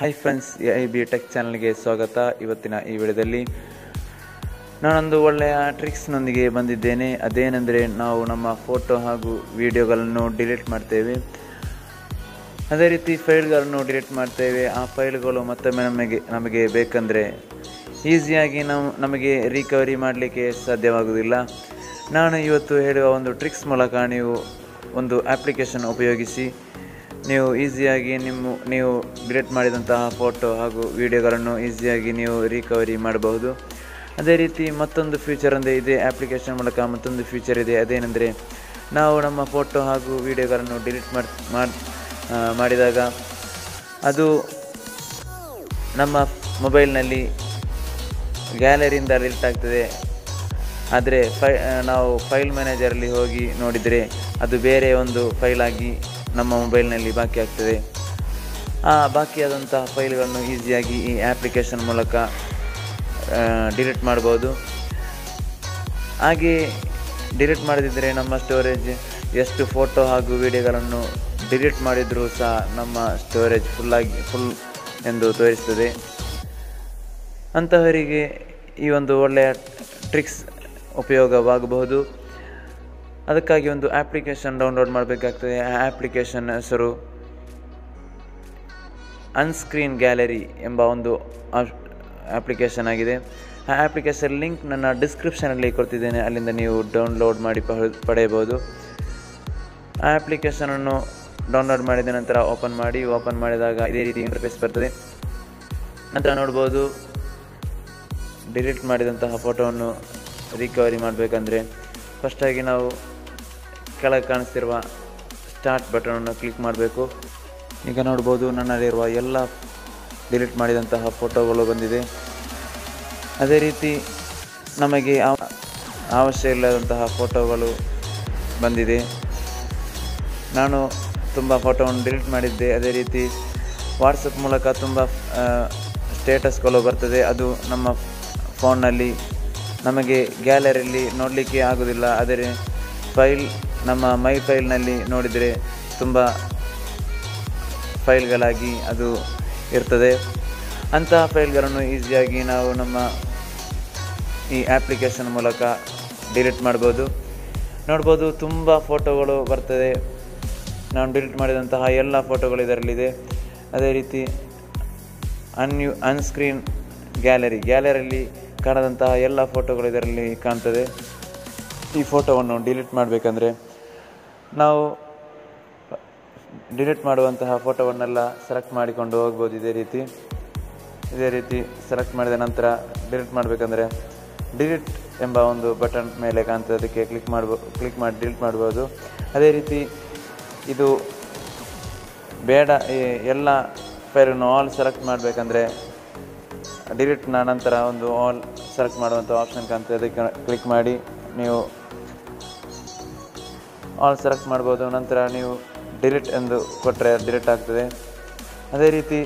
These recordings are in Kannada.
hi friends I B tech ಚಾನಲ್ಗೆ ಸ್ವಾಗತ ಇವತ್ತಿನ ಈ ವಿಡಿಯೋದಲ್ಲಿ ನಾನೊಂದು ಒಳ್ಳೆಯ ಟ್ರಿಕ್ಸ್ನೊಂದಿಗೆ ಬಂದಿದ್ದೇನೆ ಅದೇನೆಂದರೆ ನಾವು ನಮ್ಮ ಫೋಟೋ ಹಾಗೂ ವಿಡಿಯೋಗಳನ್ನು ಡಿಲೀಟ್ ಮಾಡ್ತೇವೆ ಅದೇ ರೀತಿ ಫೈಲ್ಗಳನ್ನು ಡಿಲೀಟ್ ಮಾಡ್ತೇವೆ ಆ ಫೈಲ್ಗಳು ಮತ್ತೊಮ್ಮೆ ನಮಗೆ ನಮಗೆ ಬೇಕಂದರೆ ಈಸಿಯಾಗಿ ನಾವು ನಮಗೆ ರಿಕವರಿ ಮಾಡಲಿಕ್ಕೆ ಸಾಧ್ಯವಾಗುವುದಿಲ್ಲ ನಾನು ಇವತ್ತು ಹೇಳುವ ಒಂದು ಟ್ರಿಕ್ಸ್ ಮೂಲಕ ನೀವು ಒಂದು ಅಪ್ಲಿಕೇಶನ್ ಉಪಯೋಗಿಸಿ ನೀವು ಈಸಿಯಾಗಿ ನಿಮ್ಮ ನೀವು ಡಿಲೀಟ್ ಮಾಡಿದಂತಹ ಫೋಟೋ ಹಾಗೂ ವಿಡಿಯೋಗಳನ್ನು ಈಸಿಯಾಗಿ ನೀವು ರಿಕವರಿ ಮಾಡಬಹುದು ಅದೇ ರೀತಿ ಮತ್ತೊಂದು ಫ್ಯೂಚರ್ ಅಂದರೆ ಇದೇ ಅಪ್ಲಿಕೇಶನ್ ಮೂಲಕ ಮತ್ತೊಂದು ಫ್ಯೂಚರ್ ಇದೆ ಅದೇನೆಂದರೆ ನಾವು ನಮ್ಮ ಫೋಟೋ ಹಾಗೂ ವಿಡಿಯೋಗಳನ್ನು ಡಿಲೀಟ್ ಮಾಡಿ ಮಾಡ್- ಆ, ಮಾಡಿದಾಗ ಅದು ನಮ್ಮ ಮೊಬೈಲ್ನಲ್ಲಿ ಗ್ಯಾಲರಿಯಿಂದ ಡಿಲೀಟ್ ಆಗ್ತದೆ ಆದರೆ ಫೈ ನಾವು ಫೈಲ್ ಮ್ಯಾನೇಜರಲ್ಲಿ ಹೋಗಿ ನೋಡಿದರೆ ಅದು ಬೇರೆ ಒಂದು ಫೈಲ್ ಆಗಿ ನಮ್ಮ ಮೊಬೈಲ್ನಲ್ಲಿ ಬಾಕಿ ಆಗ್ತದೆ ಆ ಬಾಕಿಯಾದಂತಹ ಫೈಲ್ಗಳನ್ನು ಈಸಿಯಾಗಿ ಈ ಆ್ಯಪ್ಲಿಕೇಶನ್ ಮೂಲಕ ಡಿಲೀಟ್ ಮಾಡ್ಬೋದು ಹಾಗೆ ಡಿಲೀಟ್ ಮಾಡದಿದ್ದರೆ ನಮ್ಮ ಸ್ಟೋರೇಜ್ ಎಷ್ಟು ಫೋಟೋ ಹಾಗೂ ವಿಡಿಯೋಗಳನ್ನು ಡಿಲೀಟ್ ಮಾಡಿದರೂ ಸಹ ನಮ್ಮ ಸ್ಟೋರೇಜ್ ಫುಲ್ಲಾಗಿ ಫುಲ್ ಎಂದು ತೋರಿಸ್ತದೆ ಅಂತಹವರಿಗೆ ಈ ಒಂದು ಒಳ್ಳೆಯ ಟ್ರಿಕ್ಸ್ ಉಪಯೋಗವಾಗಬಹುದು ಅದಕ್ಕಾಗಿ ಒಂದು ಆ್ಯಪ್ಲಿಕೇಶನ್ ಡೌನ್ಲೋಡ್ ಮಾಡಬೇಕಾಗ್ತದೆ ಆ ಆ್ಯಪ್ಲಿಕೇಶನ್ ಹೆಸರು ಅನ್ಸ್ಕ್ರೀನ್ ಗ್ಯಾಲರಿ ಎಂಬ ಒಂದು ಆಪ್ಲಿಕೇಶನ್ ಆಗಿದೆ ಆ ಆ್ಯಪ್ಲಿಕೇಶನ್ ಲಿಂಕ್ ನನ್ನ ಡಿಸ್ಕ್ರಿಪ್ಷನಲ್ಲಿ ಕೊಡ್ತಿದ್ದೇನೆ ಅಲ್ಲಿಂದ ನೀವು ಡೌನ್ಲೋಡ್ ಮಾಡಿ ಪಹ- ಪಡೆಯಬಹುದು ಆ ಆ್ಯಪ್ಲಿಕೇಶನನ್ನು ಡೌನ್ಲೋಡ್ ಮಾಡಿದ ನಂತರ ಓಪನ್ ಮಾಡಿ ಓಪನ್ ಮಾಡಿದಾಗ ಇದೇ ರೀತಿ ಇಂಟರ್ಫೇಸ್ ಬರ್ತದೆ ನಂತರ ನೋಡ್ಬೋದು ಡಿಲೀಟ್ ಮಾಡಿದಂತಹ ಫೋಟೋವನ್ನು ರಿಕವರಿ ಮಾಡಬೇಕಂದ್ರೆ ಫಸ್ಟಾಗಿ ನಾವು ಕೆಳಗೆ ಕಾಣಿಸ್ತಿರುವ ಸ್ಟಾರ್ಟ್ ಬಟನನ್ನು ಕ್ಲಿಕ್ ಮಾಡಬೇಕು ಈಗ ನೋಡ್ಬೋದು ನನ್ನಲ್ಲಿರುವ ಎಲ್ಲ ಡಿಲೀಟ್ ಮಾಡಿದಂತಹ ಫೋಟೋಗಳು ಬಂದಿದೆ ಅದೇ ರೀತಿ ನಮಗೆ ಆವ- ಅವಶ್ಯ ಇಲ್ಲದಂತಹ ಫೋಟೋಗಳು ಬಂದಿದೆ ನಾನು ತುಂಬ ಫೋಟೋವನ್ನು ಡಿಲೀಟ್ ಮಾಡಿದ್ದೆ ಅದೇ ರೀತಿ ವಾಟ್ಸಪ್ ಮೂಲಕ ತುಂಬ ಸ್ಟೇಟಸ್ಗಳು ಬರ್ತದೆ ಅದು ನಮ್ಮ ಫೋನ್ನಲ್ಲಿ ನಮಗೆ ಗ್ಯಾಲರಿಯಲ್ಲಿ ನೋಡಲಿಕ್ಕೆ ಆಗೋದಿಲ್ಲ ಆದರೆ ಫೈಲ್ ನಮ್ಮ ಮೈ ಫೈಲ್ನಲ್ಲಿ ನೋಡಿದರೆ ತುಂಬ ಫೈಲ್ಗಳಾಗಿ ಅದು ಇರ್ತದೆ ಅಂತಹ ಫೈಲ್ಗಳನ್ನು ಈಸಿಯಾಗಿ ನಾವು ನಮ್ಮ ಈ ಆ್ಯಪ್ಲಿಕೇಶನ್ ಮೂಲಕ ಡಿಲೀಟ್ ಮಾಡ್ಬೋದು ನೋಡ್ಬೋದು ತುಂಬ ಫೋಟೋಗಳು ಬರ್ತದೆ ನಾನು ಡಿಲೀಟ್ ಮಾಡಿದಂತಹ ಎಲ್ಲ ಫೋಟೋಗಳು ಇದರಲ್ಲಿದೆ ಅದೇ ರೀತಿ ಅನ್ಯೂ ಅನ್ಸ್ಕ್ರೀನ್ ಗ್ಯಾಲರಿ ಗ್ಯಾಲರಿಯಲ್ಲಿ ಕಾಣದಂತಹ ಎಲ್ಲ ಫೋಟೋಗಳು ಇದರಲ್ಲಿ ಕಾಣ್ತದೆ ಈ ಫೋಟೋವನ್ನು ಡಿಲೀಟ್ ಮಾಡಬೇಕಂದ್ರೆ ನಾವು ಡಿಲೀಟ್ ಮಾಡುವಂತಹ ಫೋಟೋವನ್ನೆಲ್ಲ ಸೆಲೆಕ್ಟ್ ಮಾಡಿಕೊಂಡು ಹೋಗ್ಬೋದು ಇದೇ ರೀತಿ ಇದೇ ರೀತಿ ಸೆಲೆಕ್ಟ್ ಮಾಡಿದ ನಂತರ ಡಿಲೀಟ್ ಮಾಡಬೇಕಂದ್ರೆ ಡಿಲೀಟ್ ಎಂಬ ಒಂದು ಬಟನ್ ಮೇಲೆ ಕಾಣ್ತದೆ ಅದಕ್ಕೆ ಕ್ಲಿಕ್ ಮಾಡ್ಬೋ ಕ್ಲಿಕ್ ಮಾಡಿ ಡಿಲೀಟ್ ಮಾಡ್ಬೋದು ಅದೇ ರೀತಿ ಇದು ಬೇಡ ಈ ಎಲ್ಲ ಫೈಲನ್ನು ಆಲ್ ಸೆಲೆಕ್ಟ್ ಮಾಡಬೇಕಂದ್ರೆ ಡಿಲೀಟ್ನ ನಂತರ ಒಂದು ಆಲ್ ಸೆಲೆಕ್ಟ್ ಮಾಡುವಂಥ ಆಪ್ಷನ್ ಕಾಣ್ತದೆ ಅದಕ್ಕೆ ಕ್ಲಿಕ್ ಮಾಡಿ ನೀವು ಆಲ್ ಸೆಲೆಕ್ಟ್ ಮಾಡ್ಬೋದು ನಂತರ ನೀವು ಡಿಲೀಟ್ ಎಂದು ಕೊಟ್ಟರೆ ಡಿಲೀಟ್ ಆಗ್ತದೆ ಅದೇ ರೀತಿ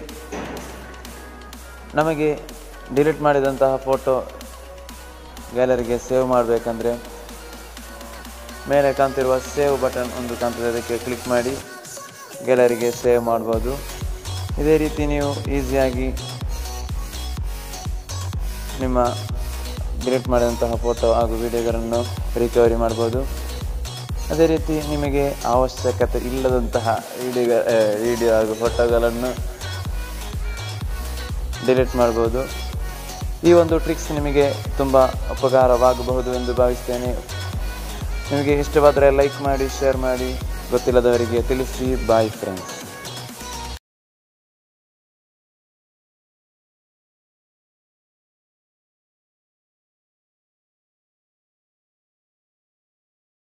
ನಮಗೆ ಡಿಲೀಟ್ ಮಾಡಿದಂತಹ ಫೋಟೋ ಗ್ಯಾಲರಿಗೆ ಸೇವ್ ಮಾಡಬೇಕಂದ್ರೆ ಮೇಲೆ ಕಾಣ್ತಿರುವ ಸೇವ್ ಬಟನ್ ಒಂದು ಕಾಣ್ತದೆ ಅದಕ್ಕೆ ಕ್ಲಿಕ್ ಮಾಡಿ ಗ್ಯಾಲರಿಗೆ ಸೇವ್ ಮಾಡ್ಬೋದು ಇದೇ ರೀತಿ ನೀವು ಈಸಿಯಾಗಿ ನಿಮ್ಮ ಡಿಲೀಟ್ ಮಾಡಿದಂತಹ ಫೋಟೋ ಹಾಗೂ ವಿಡಿಯೋಗಳನ್ನು ರಿಕವರಿ ಮಾಡ್ಬೋದು ಅದೇ ರೀತಿ ನಿಮಗೆ ಅವಶ್ಯಕತೆ ಇಲ್ಲದಂತಹ ವಿಡಿಯೋ ವಿಡಿಯೋ ಹಾಗೂ ಫೋಟೋಗಳನ್ನು ಡಿಲೀಟ್ ಮಾಡ್ಬೋದು ಈ ಒಂದು ಟ್ರಿಕ್ಸ್ ನಿಮಗೆ ತುಂಬ ಉಪಕಾರವಾಗಬಹುದು ಎಂದು ಭಾವಿಸ್ತೇನೆ ನಿಮಗೆ ಇಷ್ಟವಾದರೆ ಲೈಕ್ ಮಾಡಿ ಶೇರ್ ಮಾಡಿ ಗೊತ್ತಿಲ್ಲದವರಿಗೆ ತಿಳಿಸಿ ಬಾಯ್ ಫ್ರೆಂಡ್ಸ್